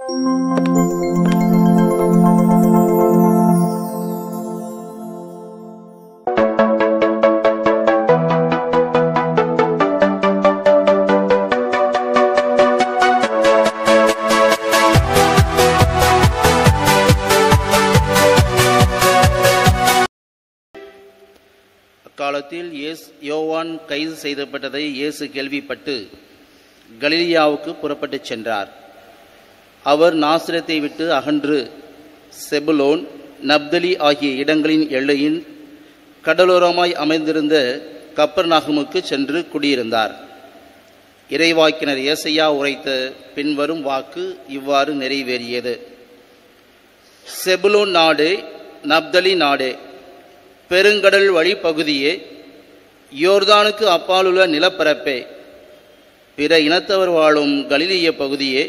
அக்காலத்தில் இயேசு யோவான் கைது செய்யப்பட்டதை இயேசு கேள்விப்பட்டு கலிலியாவுக்கு புறப்பட்டுச் சென்றார் அவர் நாசிரத்தை விட்டு அகன்று செபுலோன் நப்தலி ஆகிய இடங்களின் எல்லையின் கடலோரமாய் அமைந்திருந்த கப்பர்நாகமுக்கு சென்று குடியிருந்தார் இறைவாக்கினர் ஏசையா உரைத்த பின்வரும் வாக்கு இவ்வாறு நிறைவேறியது செபுலோன் நாடே நப்தலி நாடே பெருங்கடல் வழி பகுதியே யோர்தானுக்கு அப்பாலுள்ள நிலப்பரப்பே பிற இனத்தவர் வாழும் கலிலிய பகுதியே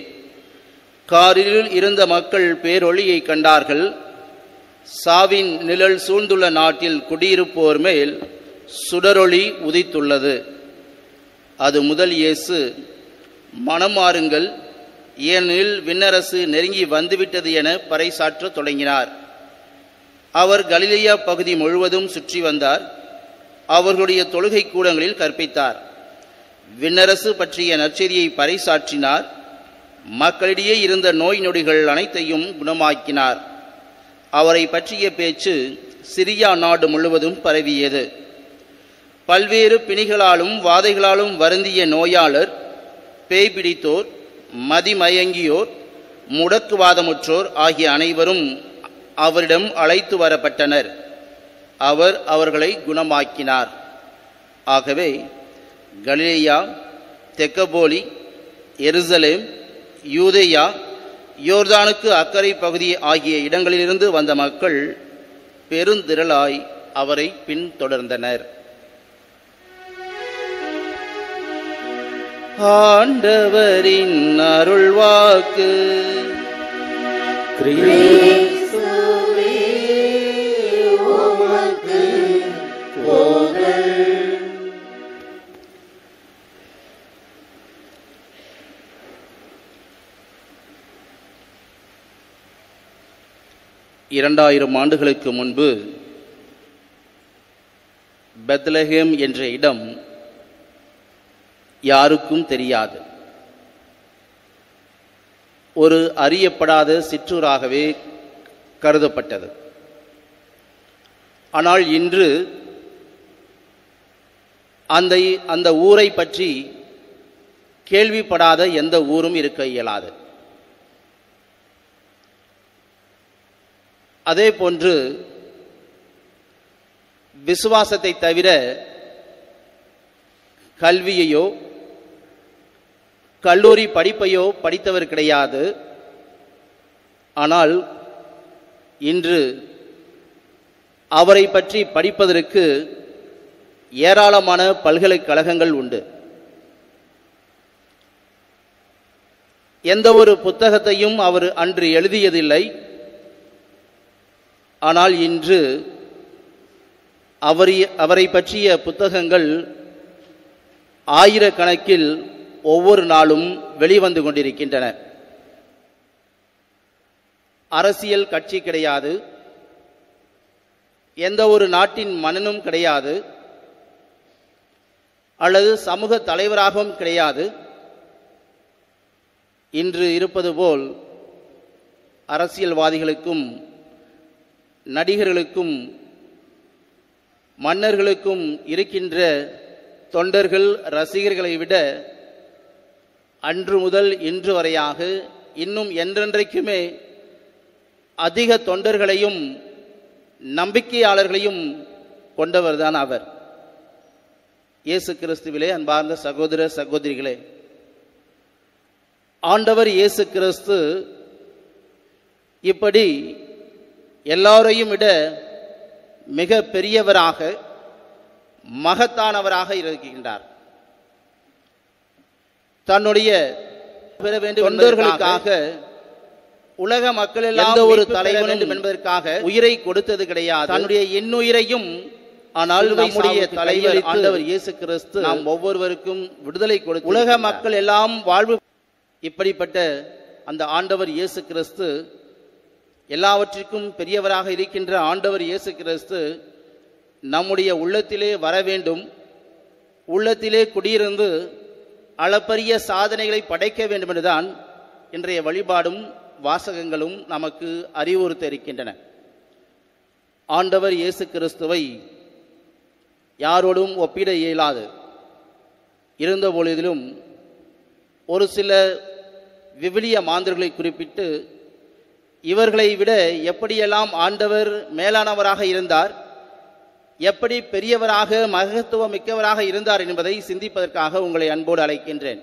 காரில் இருந்த மக்கள் பேரொளியை கண்டார்கள் சாவின் நிழல் சூழ்ந்துள்ள நாட்டில் குடியிருப்போர் மேல் சுடரொளி உதித்துள்ளது அது முதல் இயேசு மனம் மாறுங்கள் ஏனெனில் விண்ணரசு நெருங்கி வந்துவிட்டது என பறைசாற்றத் தொடங்கினார் அவர் கலிலேயா பகுதி முழுவதும் சுற்றி வந்தார் அவர்களுடைய தொழுகை கூடங்களில் கற்பித்தார் விண்ணரசு பற்றிய நற்செய்தியை பறைசாற்றினார் மக்களிடையே இருந்த நோய் நொடிகள் அனைத்தையும் குணமாக்கினார் அவரை பற்றிய பேச்சு சிரியா நாடு முழுவதும் பரவியது பல்வேறு பிணிகளாலும் வாதைகளாலும் வருந்திய நோயாளர் பேய் பிடித்தோர் மதிமயங்கியோர் முடக்குவாதமுற்றோர் ஆகிய அனைவரும் அவரிடம் அழைத்து வரப்பட்டனர் அவர் அவர்களை குணமாக்கினார் ஆகவே கலிலேயா தெக்கபோலி எருசலேம் யூதேயா யோர்தானுக்கு அக்கறை பகுதி ஆகிய இடங்களிலிருந்து வந்த மக்கள் பெருந்திரளாய் அவரை பின்தொடர்ந்தனர் ஆண்டவரின் அருள்வாக்கு இரண்டாயிரம் ஆண்டுகளுக்கு முன்பு பெத்லஹேம் என்ற இடம் யாருக்கும் தெரியாது ஒரு அறியப்படாத சிற்றூராகவே கருதப்பட்டது ஆனால் இன்று அந்த அந்த ஊரை பற்றி கேள்விப்படாத எந்த ஊரும் இருக்க இயலாது அதே போன்று விசுவாசத்தை தவிர கல்வியையோ கல்லூரி படிப்பையோ படித்தவர் கிடையாது ஆனால் இன்று அவரை பற்றி படிப்பதற்கு ஏராளமான பல்கலைக்கழகங்கள் உண்டு எந்த ஒரு புத்தகத்தையும் அவர் அன்று எழுதியதில்லை ஆனால் இன்று அவரை அவரை பற்றிய புத்தகங்கள் ஆயிரக்கணக்கில் ஒவ்வொரு நாளும் வெளிவந்து கொண்டிருக்கின்றன அரசியல் கட்சி கிடையாது எந்த ஒரு நாட்டின் மன்னனும் கிடையாது அல்லது சமூக தலைவராகவும் கிடையாது இன்று இருப்பது போல் அரசியல்வாதிகளுக்கும் நடிகர்களுக்கும் மன்னர்களுக்கும் இருக்கின்ற தொண்டர்கள் ரசிகர்களை விட அன்று முதல் இன்று வரையாக இன்னும் என்றென்றைக்குமே அதிக தொண்டர்களையும் நம்பிக்கையாளர்களையும் கொண்டவர்தான் அவர் இயேசு கிறிஸ்துவிலே அன்பார்ந்த சகோதர சகோதரிகளே ஆண்டவர் இயேசு கிறிஸ்து இப்படி எல்லாரையும் விட மிக பெரியவராக மகத்தானவராக இருக்கின்றார் தன்னுடைய பெற வேண்டும் தொண்டர்களுக்காக உலக மக்கள் எல்லாம் எந்த ஒரு தலைவன் வேண்டும் என்பதற்காக உயிரை கொடுத்தது கிடையாது தன்னுடைய இன்னுயிரையும் ஆனால் நம்முடைய தலைவர் ஆண்டவர் இயேசு கிறிஸ்து நாம் ஒவ்வொருவருக்கும் விடுதலை கொடுத்து உலக மக்கள் எல்லாம் வாழ்வு இப்படிப்பட்ட அந்த ஆண்டவர் இயேசு கிறிஸ்து எல்லாவற்றிற்கும் பெரியவராக இருக்கின்ற ஆண்டவர் இயேசு கிறிஸ்து நம்முடைய உள்ளத்திலே வர வேண்டும் உள்ளத்திலே குடியிருந்து அளப்பரிய சாதனைகளை படைக்க வேண்டும் என்றுதான் இன்றைய வழிபாடும் வாசகங்களும் நமக்கு அறிவுறுத்த இருக்கின்றன ஆண்டவர் இயேசு கிறிஸ்துவை யாரோடும் ஒப்பிட இயலாது இருந்த பொழுதிலும் ஒரு சில விவிலிய மாந்தர்களை குறிப்பிட்டு இவர்களை விட எப்படியெல்லாம் ஆண்டவர் மேலானவராக இருந்தார் எப்படி பெரியவராக மகத்துவம் மிக்கவராக இருந்தார் என்பதை சிந்திப்பதற்காக உங்களை அன்போடு அழைக்கின்றேன்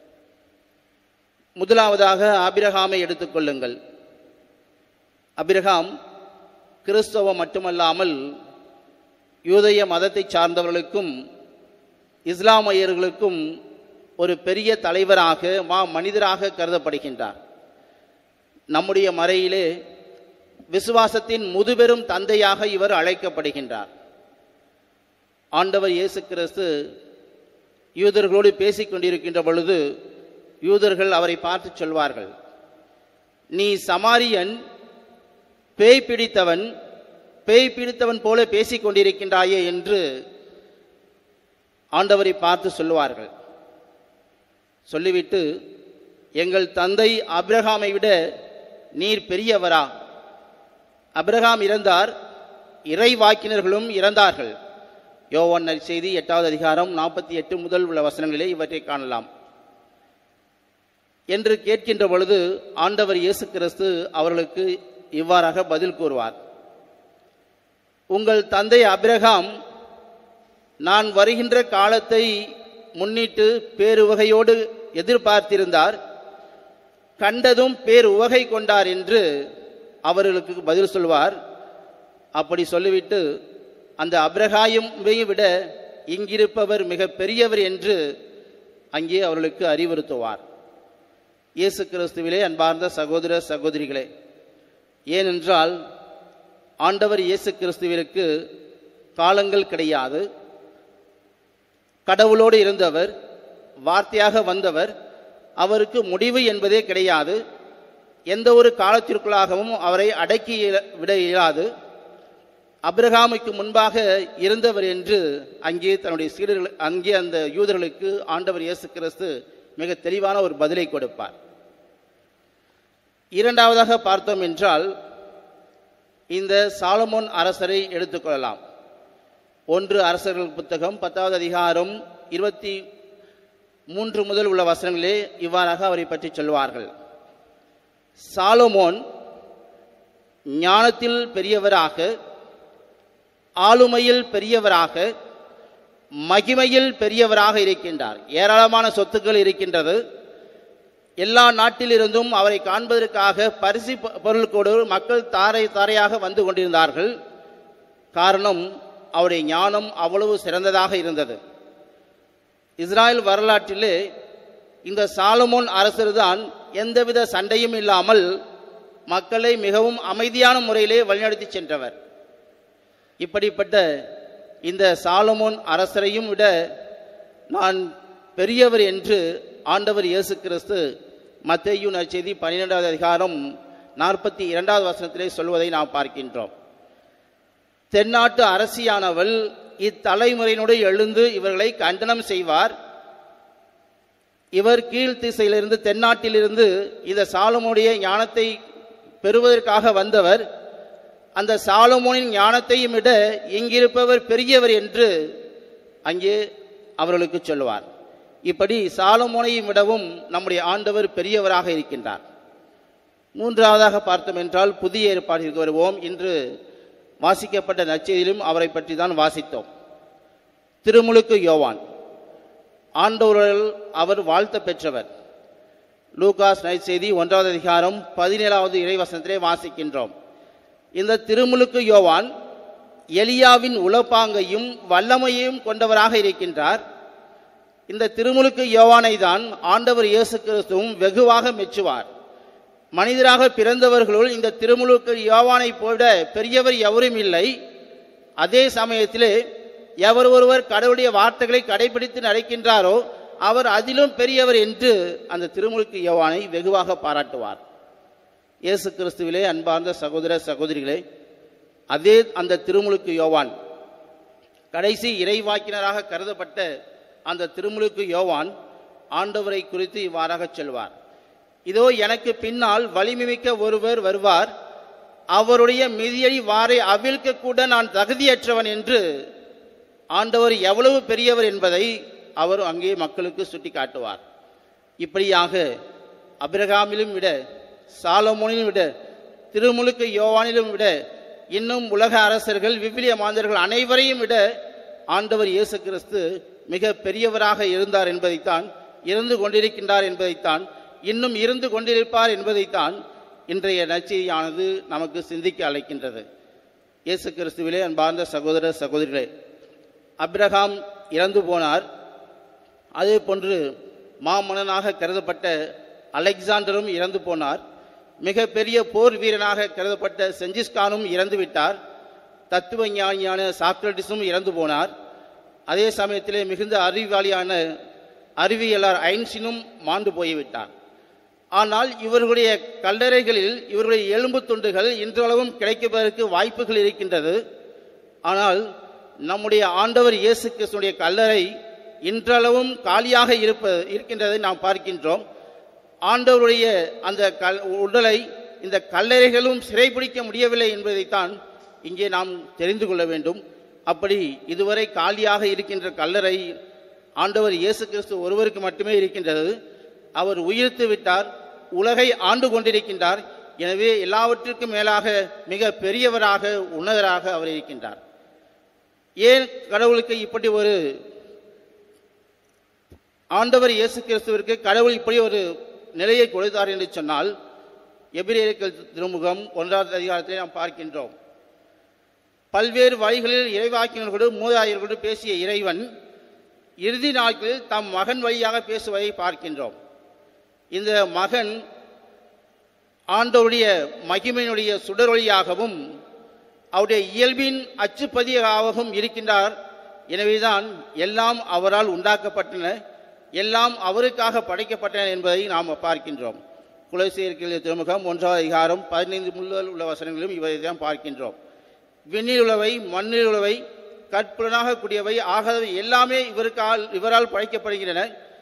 முதலாவதாக அபிரகாமை எடுத்துக்கொள்ளுங்கள் அபிரகாம் கிறிஸ்தவம் மட்டுமல்லாமல் யூதய மதத்தை சார்ந்தவர்களுக்கும் இஸ்லாமியர்களுக்கும் ஒரு பெரிய தலைவராக மா மனிதராக கருதப்படுகின்றார் நம்முடைய மறையிலே விசுவாசத்தின் முதுபெரும் தந்தையாக இவர் அழைக்கப்படுகின்றார் ஆண்டவர் இயேசு கிறிஸ்து யூதர்களோடு பேசிக் கொண்டிருக்கின்ற பொழுது யூதர்கள் அவரை பார்த்து சொல்வார்கள் நீ சமாரியன் பேய் பிடித்தவன் பேய் பிடித்தவன் போல பேசிக் கொண்டிருக்கின்றாயே என்று ஆண்டவரை பார்த்து சொல்லுவார்கள் சொல்லிவிட்டு எங்கள் தந்தை அப்ரஹாமை விட நீர் பெரியவரா அப்ரஹாம் இறந்தார் இறை வாக்கினர்களும் இறந்தார்கள் யோவான் செய்தி எட்டாவது அதிகாரம் நாற்பத்தி எட்டு முதல் உள்ள வசனங்களிலே இவற்றை காணலாம் என்று கேட்கின்ற பொழுது ஆண்டவர் இயேசு கிறிஸ்து அவர்களுக்கு இவ்வாறாக பதில் கூறுவார் உங்கள் தந்தை அபிரகாம் நான் வருகின்ற காலத்தை முன்னிட்டு பேருவகையோடு எதிர்பார்த்திருந்தார் கண்டதும் பேர் உவகை கொண்டார் என்று அவர்களுக்கு பதில் சொல்வார் அப்படி சொல்லிவிட்டு அந்த அப்ரஹாயுமை விட இங்கிருப்பவர் மிக பெரியவர் என்று அங்கே அவர்களுக்கு அறிவுறுத்துவார் இயேசு கிறிஸ்துவிலே அன்பார்ந்த சகோதர சகோதரிகளே ஏனென்றால் ஆண்டவர் இயேசு கிறிஸ்துவிற்கு காலங்கள் கிடையாது கடவுளோடு இருந்தவர் வார்த்தையாக வந்தவர் அவருக்கு முடிவு என்பதே கிடையாது எந்த ஒரு காலத்திற்குள்ளாகவும் அவரை அடக்கி விட இயலாது அப்ரஹாமுக்கு முன்பாக இருந்தவர் என்று அங்கே தன்னுடைய சீடர்கள் அங்கே அந்த யூதர்களுக்கு ஆண்டவர் இயேசு கிறிஸ்து மிக தெளிவான ஒரு பதிலை கொடுப்பார் இரண்டாவதாக பார்த்தோம் என்றால் இந்த சாலமோன் அரசரை எடுத்துக்கொள்ளலாம் ஒன்று அரசர்கள் புத்தகம் பத்தாவது அதிகாரம் இருபத்தி மூன்று முதல் உள்ள வசனங்களே இவ்வாறாக அவரை பற்றி சொல்வார்கள் சாலமோன் ஞானத்தில் பெரியவராக ஆளுமையில் பெரியவராக மகிமையில் பெரியவராக இருக்கின்றார் ஏராளமான சொத்துக்கள் இருக்கின்றது எல்லா நாட்டிலிருந்தும் அவரை காண்பதற்காக பரிசு பொ- பொருட்களோடு மக்கள் தாரை தாரையாக வந்து கொண்டிருந்தார்கள் காரணம் அவருடைய ஞானம் அவ்வளவு சிறந்ததாக இருந்தது இஸ்ராயல் வரலாற்றிலே இந்த சாலமோன் அரசர் தான் எந்தவித சண்டையும் இல்லாமல் மக்களை மிகவும் அமைதியான முறையிலே வழிநடத்தி சென்றவர் இப்படிப்பட்ட இந்த சாலமோன் அரசரையும் விட நான் பெரியவர் என்று ஆண்டவர் இயேசு கிறிஸ்து மத்தேயு நற்செய்தி பன்னிரெண்டாவது அதிகாரம் நாற்பத்தி இரண்டாவது வசனத்திலே சொல்வதை நாம் பார்க்கின்றோம் தென்னாட்டு அரசியானவள் இத்தலைமுறையினோடு எழுந்து இவர்களை கண்டனம் செய்வார் இவர் கீழ் திசையிலிருந்து தென்னாட்டிலிருந்து இந்த சாலமோனுடைய ஞானத்தை பெறுவதற்காக வந்தவர் அந்த சாலமோனின் ஞானத்தையும் விட இங்கிருப்பவர் பெரியவர் என்று அங்கே அவர்களுக்கு சொல்லுவார் இப்படி சாலமோனையும் விடவும் நம்முடைய ஆண்டவர் பெரியவராக இருக்கின்றார் மூன்றாவதாக பார்த்தோம் என்றால் புதிய ஏற்பாட்டிற்கு வருவோம் இன்று வாசிக்கப்பட்ட நற்செய்தியிலும் அவரை பற்றி தான் வாசித்தோம் திருமுழுக்கு யோவான் ஆண்டவர்கள் அவர் வாழ்த்த பெற்றவர் லூகாஸ் நற்செய்தி ஒன்றாவது அதிகாரம் பதினேழாவது இறைவசனத்திலே வாசிக்கின்றோம் இந்த திருமுழுக்கு யோவான் எலியாவின் உளப்பாங்கையும் வல்லமையையும் கொண்டவராக இருக்கின்றார் இந்த திருமுழுக்கு யோவானை தான் ஆண்டவர் இயேசு கிறிஸ்துவும் வெகுவாக மெச்சுவார் மனிதராக பிறந்தவர்களுள் இந்த திருமுழுக்கு யோவானை போல பெரியவர் எவரும் இல்லை அதே சமயத்திலே எவர் ஒருவர் கடவுளுடைய வார்த்தைகளை கடைபிடித்து நடக்கின்றாரோ அவர் அதிலும் பெரியவர் என்று அந்த திருமுழுக்கு யோவானை வெகுவாக பாராட்டுவார் இயேசு கிறிஸ்துவிலே அன்பார்ந்த சகோதர சகோதரிகளே அதே அந்த திருமுழுக்கு யோவான் கடைசி இறைவாக்கினராக கருதப்பட்ட அந்த திருமுழுக்கு யோவான் ஆண்டவரை குறித்து இவ்வாறாக சொல்வார் இதோ எனக்கு பின்னால் வலிமைமிக்க ஒருவர் வருவார் அவருடைய மிதியை வாரை அவிழ்க்க கூட நான் தகுதியற்றவன் என்று ஆண்டவர் எவ்வளவு பெரியவர் என்பதை அவர் அங்கே மக்களுக்கு சுட்டி காட்டுவார் இப்படியாக அபிரகாமிலும் விட சாலமோனிலும் விட திருமுழுக்கு யோவானிலும் விட இன்னும் உலக அரசர்கள் விவிலிய மாந்தர்கள் அனைவரையும் விட ஆண்டவர் இயேசு கிறிஸ்து மிக பெரியவராக இருந்தார் என்பதைத்தான் இருந்து கொண்டிருக்கின்றார் என்பதைத்தான் இன்னும் இருந்து கொண்டிருப்பார் என்பதைத்தான் இன்றைய நற்செய்தியானது நமக்கு சிந்திக்க அழைக்கின்றது இயேசு கிறிஸ்துவிலே அன்பார்ந்த சகோதர சகோதரிகளே அப்ரஹாம் இறந்து போனார் அதே போன்று மாமன்னனாக கருதப்பட்ட அலெக்சாண்டரும் இறந்து போனார் மிக பெரிய போர் வீரனாக கருதப்பட்ட செஞ்சிஸ்கானும் இறந்து விட்டார் தத்துவ ஞானியான சாக்ரட்டிஸும் இறந்து போனார் அதே சமயத்திலே மிகுந்த அறிவாளியான அறிவியலார் ஐன்ஸ்டீனும் மாண்டு போய்விட்டார் ஆனால் இவர்களுடைய கல்லறைகளில் இவர்களுடைய எலும்பு துண்டுகள் இன்றளவும் கிடைப்பதற்கு வாய்ப்புகள் இருக்கின்றது ஆனால் நம்முடைய ஆண்டவர் இயேசு கிறிஸ்துடைய கல்லறை இன்றளவும் காலியாக இருப்ப இருக்கின்றதை நாம் பார்க்கின்றோம் ஆண்டவருடைய அந்த கல் உடலை இந்த கல்லறைகளும் சிறைபிடிக்க முடியவில்லை என்பதைத்தான் இங்கே நாம் தெரிந்து கொள்ள வேண்டும் அப்படி இதுவரை காலியாக இருக்கின்ற கல்லறை ஆண்டவர் இயேசு கிறிஸ்து ஒருவருக்கு மட்டுமே இருக்கின்றது அவர் உயிர்த்து விட்டார் உலகை ஆண்டு கொண்டிருக்கின்றார் எனவே எல்லாவற்றிற்கும் மேலாக மிக பெரியவராக உணவராக அவர் இருக்கின்றார் ஏன் கடவுளுக்கு இப்படி ஒரு ஆண்டவர் இயேசு கிறிஸ்துவிற்கு கடவுள் இப்படி ஒரு நிலையை கொடுத்தார் என்று சொன்னால் எபிரேயர்கள் திருமுகம் ஒன்றாவது அதிகாரத்திலே நாம் பார்க்கின்றோம் பல்வேறு வழிகளில் இறைவாக்கினர்களோடு மூதாதையர்களோடு பேசிய இறைவன் இறுதி நாட்களில் தம் மகன் வழியாக பேசுவதை பார்க்கின்றோம் இந்த மகன் ஆண்டவருடைய மகிமையினுடைய சுடரொளியாகவும் அவருடைய இயல்பின் அச்சுப்பதியாகவும் இருக்கின்றார் எனவேதான் எல்லாம் அவரால் உண்டாக்கப்பட்டன எல்லாம் அவருக்காக படைக்கப்பட்டன என்பதை நாம் பார்க்கின்றோம் குலசேர்க்கில் திருமுகம் ஒன்றாவது அதிகாரம் பதினைந்து முதல் உள்ள வசனங்களிலும் இவரை தான் பார்க்கின்றோம் விண்ணில் உள்ளவை மண்ணில் உள்ளவை கற்புலனாக கூடியவை ஆகாதவை எல்லாமே இவருக்கால் இவரால் படைக்கப்படுகின்றன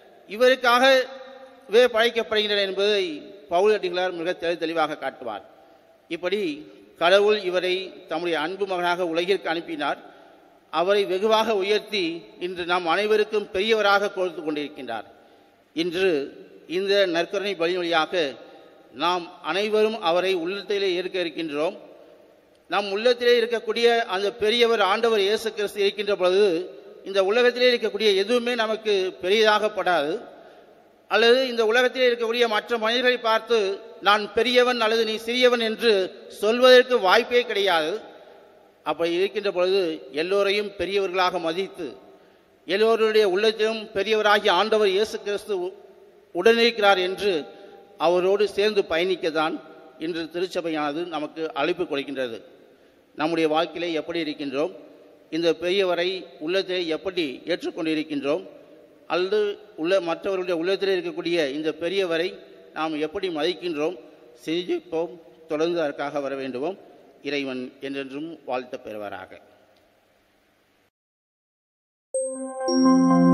இவருக்காகவே படைக்கப்படுகின்றன என்பதை பவுலடிகளார் மிக தெளி தெளிவாக காட்டுவார் இப்படி கடவுள் இவரை தம்முடைய அன்பு மகனாக உலகிற்கு அனுப்பினார் அவரை வெகுவாக உயர்த்தி இன்று நாம் அனைவருக்கும் பெரியவராக கொடுத்து கொண்டிருக்கின்றார் இன்று இந்த நற்கருணை பலி வழியாக நாம் அனைவரும் அவரை உள்ளத்திலே ஏற்க இருக்கின்றோம் நம் உள்ளத்திலே இருக்கக்கூடிய அந்த பெரியவர் ஆண்டவர் இயேசு கிறிஸ்து இருக்கின்ற பொழுது இந்த உலகத்திலே இருக்கக்கூடிய எதுவுமே நமக்கு பெரியதாகப்படாது அல்லது இந்த உலகத்திலே இருக்கக்கூடிய மற்ற மனிதர்களை பார்த்து நான் பெரியவன் அல்லது நீ சிறியவன் என்று சொல்வதற்கு வாய்ப்பே கிடையாது அப்படி இருக்கின்ற பொழுது எல்லோரையும் பெரியவர்களாக மதித்து எல்லோருடைய உள்ளத்திலும் பெரியவராகிய ஆண்டவர் இயேசு கிறிஸ்து உடனிருக்கிறார் என்று அவரோடு சேர்ந்து பயணிக்கத்தான் இன்று திருச்சபையானது நமக்கு அழைப்பு கொடுக்கின்றது நம்முடைய வாழ்க்கையிலே எப்படி இருக்கின்றோம் இந்த பெரியவரை உள்ளத்தை எப்படி ஏற்றுக்கொண்டிருக்கின்றோம் அல்லது உள்ள மற்றவர்களுடைய உள்ளத்தில் இருக்கக்கூடிய இந்த பெரியவரை நாம் எப்படி மதிக்கின்றோம் சிந்திப்போம் தொடர்ந்து அதற்காக வர வேண்டுவோம் இறைவன் என்றென்றும் வாழ்த்த பெறுவாராக thank you